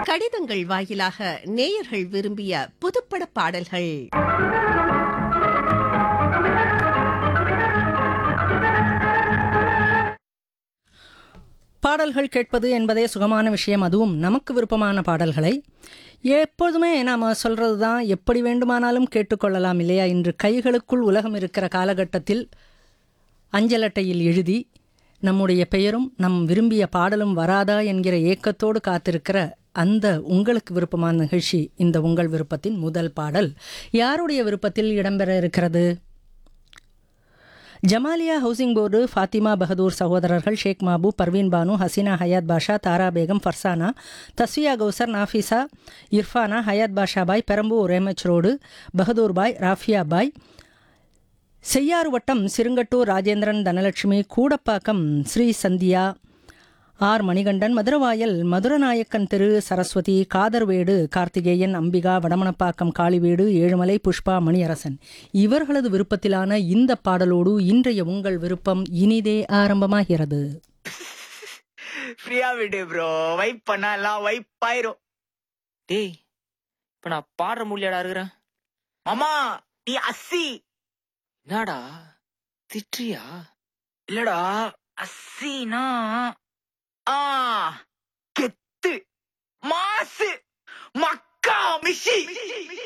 கடிதங்கள் வாயிலாக நேயர்கள் விரும்பிய புதுப்பட பாடல்கள் பாடல்கள் கேட்பது என்பதே சுகமான விஷயம் அதுவும் நமக்கு விருப்பமான பாடல்களை எப்போதுமே நாம் சொல்கிறது தான் எப்படி வேண்டுமானாலும் கேட்டுக்கொள்ளலாம் இல்லையா இன்று கைகளுக்குள் உலகம் இருக்கிற காலகட்டத்தில் அஞ்சல் அட்டையில் எழுதி நம்முடைய பெயரும் நம் விரும்பிய பாடலும் வராதா என்கிற ஏக்கத்தோடு காத்திருக்கிற அந்த உங்களுக்கு விருப்பமான நிகழ்ச்சி இந்த உங்கள் விருப்பத்தின் முதல் பாடல் யாருடைய விருப்பத்தில் இடம்பெற இருக்கிறது ஜமாலியா ஹவுசிங் போர்டு ஃபாத்திமா பகதூர் சகோதரர்கள் ஷேக் மாபு பர்வீன் பானு ஹசீனா ஹயாத் பாஷா தாரா பேகம் ஃபர்சானா தஸ்வியா கௌசர் நாஃபிசா இர்ஃபானா ஹயாத் பாஷா பாய் பெரம்பூர் ரேமச் ரோடு பகதூர் பாய் ராஃபியா பாய் செய்யாறு வட்டம் சிறுங்கட்டூர் ராஜேந்திரன் தனலட்சுமி கூடப்பாக்கம் ஸ்ரீ சந்தியா ஆர் மணிகண்டன் மதுரவாயல் மதுரநாயக்கன் திரு சரஸ்வதி காதர்வேடு கார்த்திகேயன் அம்பிகா வடமணப்பாக்கம் காளிவீடு ஏழுமலை புஷ்பா மணியரசன் இவர்களது விருப்பத்திலான இந்த பாடலோடு இன்றைய உங்கள் விருப்பம் இனிதே ஆரம்பமாகிறது ஃப்ரீயா விடு ப்ரோ வைப் பண்ணா எல்லாம் வைப் ஆயிரும் டேய் இப்ப நான் பாடுற முடியாடா இருக்கிறேன் மாமா நீ அஸ்ஸி என்னடா திட்டுறியா இல்லடா அஸ்ஸினா ஆ கெத்து மாசு மக்கா மிஷி